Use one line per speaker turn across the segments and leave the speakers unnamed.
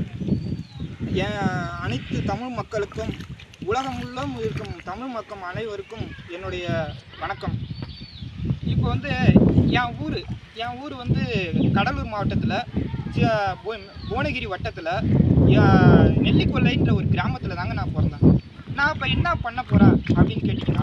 என் அனைத்து தமிழ் மக்களுக்கும் உலகம் முழுவதும் இருக்கும் தமிழ் மக்கள் அனைவருக்கும் என்னுடைய வணக்கம் இப்போ வந்து என் ஊர் என் ஊர் வந்து கடலூர் மாவட்டத்தில் புவனகிரி வட்டத்தில் நெல்லிக்கொல்லைன்ற ஒரு கிராமத்தில் தாங்க நான் பிறந்தேன் நான் இப்போ என்ன பண்ண போகிறேன் அப்படின்னு கேட்டிங்கன்னா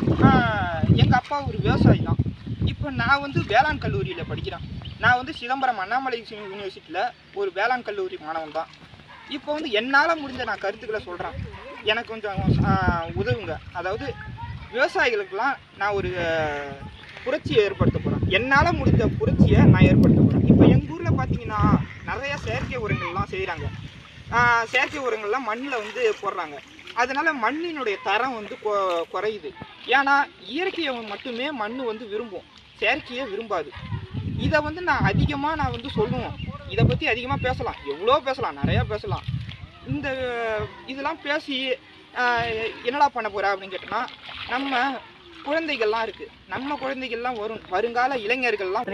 எங்கள் அப்பா ஒரு விவசாயி தான் இப்போ நான் வந்து வேளாண் கல்லூரியில் படிக்கிறேன் நான் வந்து சிதம்பரம் அண்ணாமலை யூனிவர்சிட்டியில் ஒரு வேளாண் கல்லூரி மாணவன் தான் இப்போ வந்து என்னால் முடிஞ்ச நான் கருத்துக்களை சொல்கிறேன் எனக்கு கொஞ்சம் ஆஹ், உதவுங்க அதாவது விவசாயிகளுக்கெல்லாம் நான் ஒரு ஆஹ், புரட்சியை ஏற்படுத்த போகிறேன் என்னால் முடிஞ்ச புரட்சியை நான் ஏற்படுத்த போகிறேன் இப்போ எங்கள் ஊரில் பார்த்தீங்கன்னா நிறைய செயற்கை உரங்கள்லாம் செய்கிறாங்க செயற்கை உரங்கள்லாம் மண்ணில் வந்து போடுறாங்க அதனால மண்ணினுடைய தரம் வந்து கொ- குறையுது ஏன்னா இயற்கையை மட்டுமே மண் வந்து விரும்பும் செயற்கையை விரும்பாது இதை வந்து நான் அதிகமாக நான் வந்து சொல்லுவேன் இதை பற்றி அதிகமாக பேசலாம் எவ்வளோ பேசலாம் நிறையா பேசலாம் இந்த இதெல்லாம் பேசி ஆஹ், என்னடா பண்ண போகிற அப்படின்னு கேட்டோன்னா நம்ம குழந்தைகள்லாம் இருக்குது நம்ம குழந்தைகள்லாம் வரும் வருங்கால இளைஞர்கள்லாம்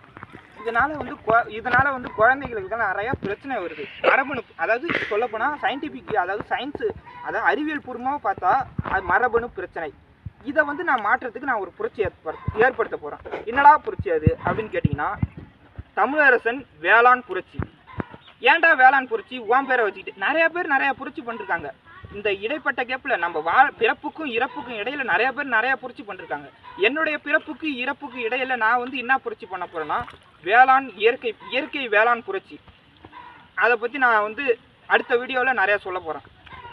இதனால வந்து கொ- இதனால வந்து குழந்தைகளுக்கு நிறைய பிரச்சனை வருது மரபணு அதாவது சொல்லப்போனால் சயின்டிஃபிக் அதாவது சயின்ஸு அதாவது அறிவியல் பூர்வமாக பார்த்தா அது மரபணு பிரச்சனை இதை வந்து நான் மாற்றுறதுக்கு நான் ஒரு புரட்சி ஏற்படுத்த ஏற்படுத்த போகிறேன் என்னடா புரட்சி அது அப்படின்னு கேட்டிங்கன்னா தமிழரசன் வேளாண் புரட்சி ஏன்டா வேளாண் புரட்சி உன் பேரை வச்சுக்கிட்டு நிறைய பேர் நிறைய புரட்சி பண்ணிருக்காங்க இந்த இடைப்பட்ட கேப்பில் நம்ம வா பிறப்புக்கும் இறப்புக்கும் இடையில நிறைய பேர் நிறைய புரட்சி பண்ணிருக்காங்க என்னுடைய பிறப்புக்கு இறப்புக்கு இடையில நான் வந்து என்ன புரட்சி பண்ண போறேன்னா வேளாண் இயற்கை இயற்கை வேளாண் புரட்சி அதை பற்றி நான் வந்து அடுத்த வீடியோவில் நிறையா சொல்ல போகிறேன்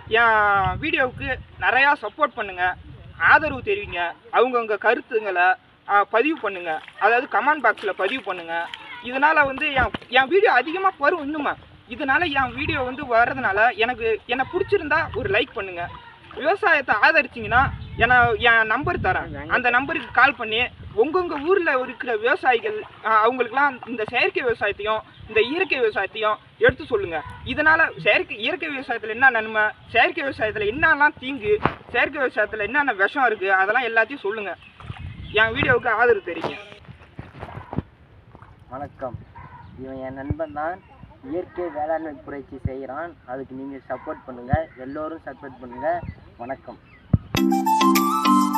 என் வீடியோவுக்கு நிறையா சப்போர்ட் பண்ணுங்க ஆதரவு தெரிவிங்க அவங்கவுங்க கருத்துங்களை ஆ, பதிவு பண்ணுங்க அதாவது கமெண்ட் பாக்ஸில் பதிவு பண்ணுங்க இதனால் வந்து என் என் வீடியோ அதிகமாக வரும் இன்னுமே இதனால என் வீடியோ வந்து வர்றதுனால எனக்கு என்னை பிடிச்சிருந்தா ஒரு லைக் பண்ணுங்க விவசாயத்தை ஆதரிச்சிங்கன்னா என்ன என் நம்பர் தரேன் அந்த நம்பருக்கு கால் பண்ணி உங்கவுங்க ஊரில் இருக்கிற விவசாயிகள் ஆஹ், அவங்களுக்குலாம் இந்த செயற்கை விவசாயத்தையும் இந்த இயற்கை விவசாயத்தையும் எடுத்து சொல்லுங்க இதனால செயற்கை இயற்கை விவசாயத்தில் என்ன நன்மை செயற்கை விவசாயத்தில் என்னெல்லாம் தீங்கு செயற்கை விவசாயத்தில் என்னென்ன விஷம் இருக்குது அதெல்லாம் எல்லாத்தையும் சொல்லுங்க என் வீடியோவுக்கு ஆதரவு தெரியுங்க
வணக்கம் இவன் என் நண்பன் தான் இயற்கை வேளாண்மை புரட்சி செய்கிறான் அதுக்கு நீங்கள் சப்போர்ட் பண்ணுங்கள் எல்லோரும் சப்போர்ட் பண்ணுங்கள் வணக்கம்